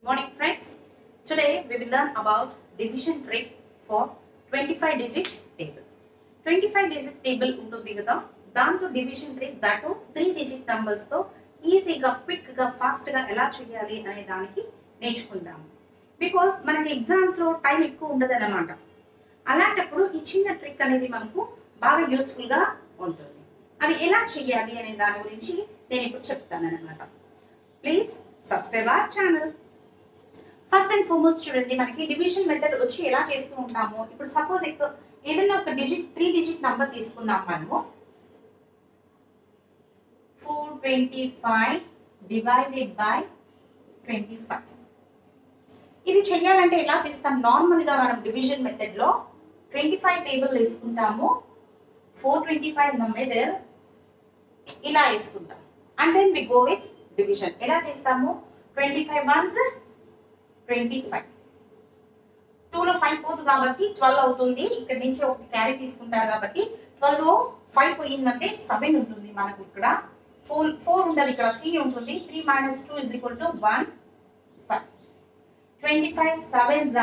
Morning friends. Today we will learn about division trick for 25 digit table. 25 digit table ఉంటుంది కదా దాంతో division trick దాంతో three digit తో ఈజీగా క్విక్గా ఫాస్ట్గా ఎలా చేయాలి అనే దానికి నేర్చుకుందాము బికాస్ మనకి ఎగ్జామ్స్లో టైం ఎక్కువ ఉండదు అనమాట అలాంటప్పుడు ఈ చిన్న ట్రిక్ అనేది మనకు బాగా యూస్ఫుల్గా ఉంటుంది అది ఎలా చేయాలి అనే దాని గురించి నేను ఇప్పుడు చెప్తాను అనమాట please subscribe our channel first and foremost చూడండి మనకి డివిజన్ మెథడ్ వచ్చి ఎలా చేస్తూ ఉంటాము ఇప్పుడు సపోజ్ ఎక్కువ ఏదైనా ఒక డిజిట్ త్రీ డిజిట్ నంబర్ తీసుకుందాం మనము four twenty five divided by twenty five ఇది చేయాలంటే ఎలా చేస్తాం నార్మల్గా మనం డివిజన్ మెథడ్లో ట్వంటీ ఫైవ్ టేబుల్ వేసుకుంటాము ఫోర్ ట్వంటీ ఫైవ్ మీద ఇలా వేసుకుంటాం and then we go with division ఎలా చేస్తాము twenty five ones twenty five టూలో ఫైవ్ పోదు కాబట్టి ట్వెల్వ్ అవుతుంది ఇక్కడ నుంచి ఒకటి క్యారీ తీసుకుంటారు కాబట్టి ట్వెల్వ్లో ఫైవ్ పోయిందంటే సెవెన్ ఉంటుంది మనకు ఇక్కడ ఫోర్ ఫోర్ ఉండదు ఇక్కడ త్రీ ఉంటుంది three minus two is equal to one five twenty five sevens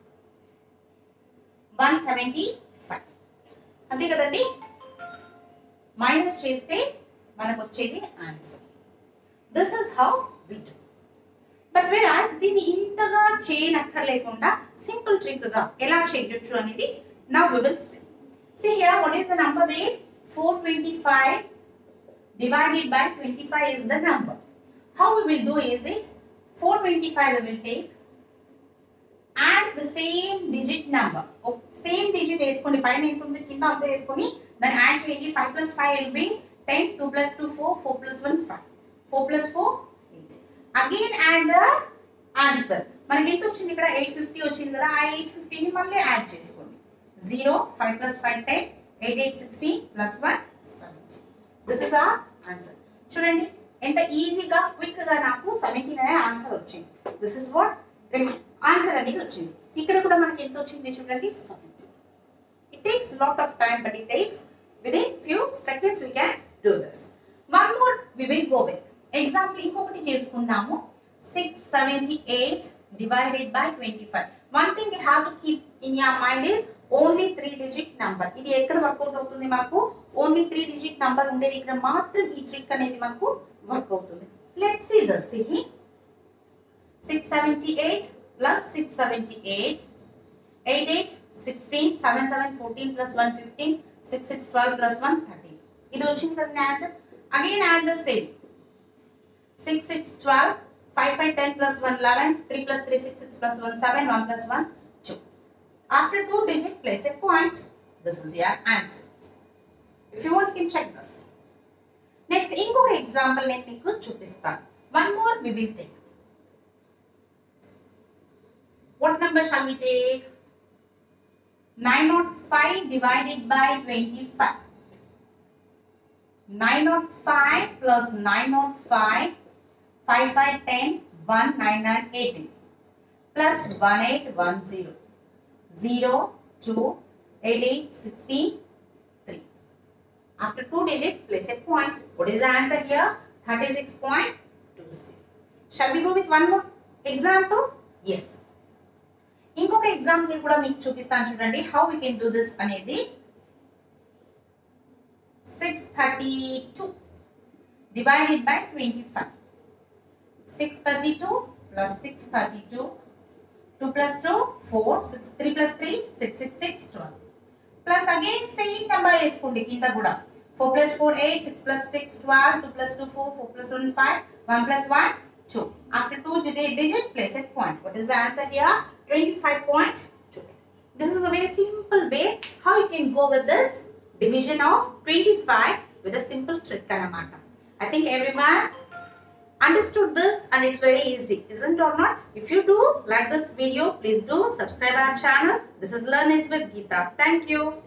one seventy five అంతే కదండి మైనస్ చేస్తే మనకు వచ్చేది answer this is how we do but whereas దీన్ని ఇంతగా చేయనక్కర్లేకుండా సింపుల్ ట్రిక్ గా ఎలా చేయొచ్చు అనేది నా we will see see here what is the number they 425 divided by 25 is the number how we will do is it 425 we will take add the same digit number same digit వేసుకోండి పైన ఎంత ఉంది కింద అంత వేసుకొని దాన్ని add చేయండి 5 plus 5 will be 10 2 plus 2 4 4 plus 1 5 4 plus 4 8 again add the answer మనకి ఎంత వచ్చింది ఇక్కడ ఎయిట్ ఫిఫ్టీ వచ్చింది కదా ఆ ఎయిట్ ఫిఫ్టీని మళ్ళీ యాడ్ చేసుకోండి zero five plus five ten eight eight sixty plus one seventy this is uh answer చూడండి ఎంత ఈజీగా క్విక్ గా నాకు సెవెంటీన్ అనే ఆన్సర్ వచ్చింది దిస్ ఇస్ వాట్ ఆన్సర్ అనేది వచ్చింది ఇక్కడ కూడా మనకి ఎంత వచ్చింది చూడండి seventy it takes lot of time but it takes within few seconds we can do this one more we will go with example ఇంకొకటి చేసుకుందాము six seventy eight divided by twenty five one thing you have to keep in your mind is only three digit number ఇది ఎక్కడ work out అవుతుంది మనకు only three digit number ఉండేది ఇక్కడ మాత్రం ఈ ట్రిక్ అనేది మనకు వర్క్ అవుతుంది let see the see six seventy eight plus six seventy eight eight eight sixteen seven seven fourteen plus one fifteen six six twelve plus one thirteen ఇది వచ్చింది కదా answer again add the same 6, 6, 12, 5, 5, 10 plus 1, 11, 3 plus 3, 6, 6 plus 1, 7, 1 plus 1, 2. After two digit, place a point. This is your answer. If you want, you can check this. Next, ఇంకొక example నేను మీకు చూపిస్తాను one more we will take what number shall we take 905 divided by 25 905 plus 905 5 5 10 1 9 9 18 plus 1 8 1 0 0 2 8 8 16 3 after two digits place a point what is the answer here 36.26 shall we go with one more example yes ఇంకొక example కూడా మీకు చూపిస్తాను చూడండి how we can do this అనేది six thirty two divided by twenty five six thirty two plus six thirty two two plus two four six three plus three six six six twelve plus again same number వేసుకోండి కింద కూడా four plus four eight six plus six twelve two plus two four four plus one five one plus one two after two digit place a point what is the answer here 25.2 this is a very simple way how you can go with this division of 25 with a simple trick anamata i think everyone understood this and it's very easy isn't or not if you do like this video please do subscribe our channel this is learn is with geeta thank you